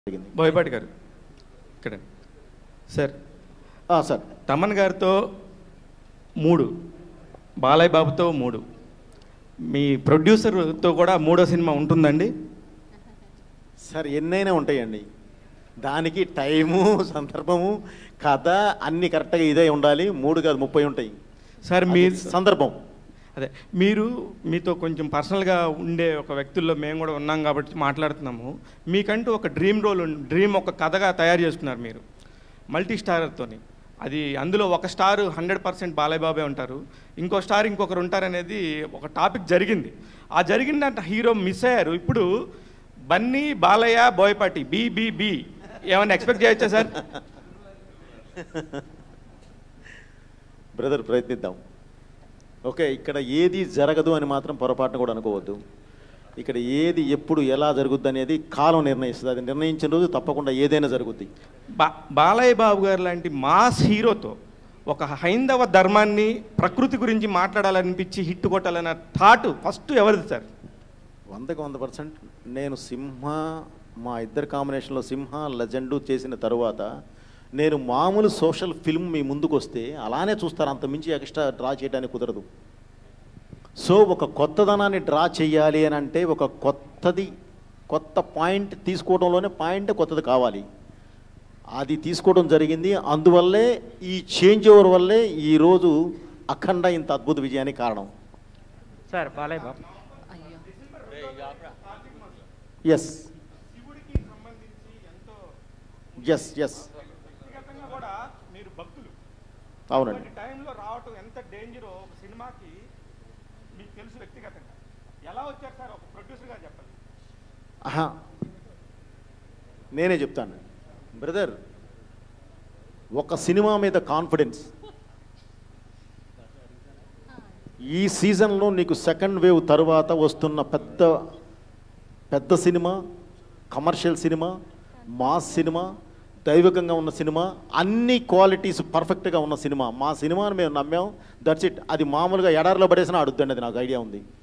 జరిగింది బోయపాటి గారు ఇక్కడ సార్ ఆ, సార్ తమన్ గారితో మూడు బాలయ్య బాబుతో మూడు మీ ప్రొడ్యూసర్తో కూడా మూడో సినిమా ఉంటుందండి సార్ ఎన్నైనా ఉంటాయండి దానికి టైము సందర్భము కథ అన్ని కరెక్ట్గా ఇదే ఉండాలి మూడు కాదు ముప్పై ఉంటాయి సార్ మీ అది సందర్భం అదే మీరు మీతో కొంచెం పర్సనల్గా ఉండే ఒక వ్యక్తుల్లో మేము కూడా ఉన్నాం కాబట్టి మాట్లాడుతున్నాము మీకంటూ ఒక డ్రీమ్ రోల్ డ్రీమ్ ఒక కథగా తయారు చేసుకున్నారు మీరు మల్టీ స్టారర్తోని అది అందులో ఒక స్టార్ హండ్రెడ్ పర్సెంట్ బాలయ్య బాబే ఉంటారు ఇంకో స్టార్ ఇంకొకరు ఉంటారనేది ఒక టాపిక్ జరిగింది ఆ జరిగిన హీరో మిస్ అయ్యారు ఇప్పుడు Bunny Balayya Boyapati B B B ఏమైనా ఎక్స్పెక్ట్ చేయొచ్చా సార్ బ్రదర్ ప్రయత్నిద్దాం ఓకే ఇక్కడ ఏది జరగదు అని మాత్రం పొరపాటున కూడా అనుకోవద్దు ఇక్కడ ఏది ఎప్పుడు ఎలా జరుగుద్ది అనేది కాలం నిర్ణయిస్తుంది అది నిర్ణయించిన రోజు తప్పకుండా ఏదైనా జరుగుద్ది బా బాలయ్య బాబు గారు లాంటి మాస్ హీరోతో ఒక హైందవ ధర్మాన్ని ప్రకృతి గురించి మాట్లాడాలనిపించి హిట్ కొట్టాలన్న థాట్ ఫస్ట్ ఎవరిది సార్ వందకు వంద పర్సెంట్ నేను సింహ మా ఇద్దరు కాంబినేషన్లో సింహ లెజెండు చేసిన తరువాత నేను మామూలు సోషల్ ఫిల్మ్ మీ ముందుకు వస్తే అలానే చూస్తారు అంత మించి ఎక్స్ట్రా డ్రా చేయడానికి కుదరదు సో ఒక కొత్తదనాన్ని డ్రా చేయాలి అని అంటే ఒక కొత్తది కొత్త పాయింట్ తీసుకోవడంలోనే పాయింట్ కొత్తది కావాలి అది తీసుకోవడం జరిగింది అందువల్లే ఈ చేంజ్ ఓవర్ వల్లే ఈరోజు అఖండ ఇంత అద్భుత విజయానికి కారణం sir Balayya Babu yes yes yes వ్యక్తిగతంగా కూడా మీరు భక్తులు అవునండి టైంలో రావటం ఎంత డేంజరో ఒక సినిమాకి మీకు తెలుసు వ్యక్తిగతంగా ఎలా వచ్చారు సార్ ఒక ప్రొడ్యూసర్గా చెప్పండి ఆహా నేనే చెప్తాను బ్రదర్ ఒక సినిమా మీద కాన్ఫిడెన్స్ ఈ సీజన్లో నీకు సెకండ్ వేవ్ తర్వాత వస్తున్న పెద్ద పెద్ద cinema commercial cinema mass cinema దైవికంగా ఉన్న సినిమా అన్ని క్వాలిటీస్ పర్ఫెక్ట్గా ఉన్న సినిమా మా సినిమాని మేము నమ్మాం దట్స్ ఇట్ అది మామూలుగా ఎడారిలో పడేసినా అడుగుతుంది అది నాకు ఐడియా ఉంది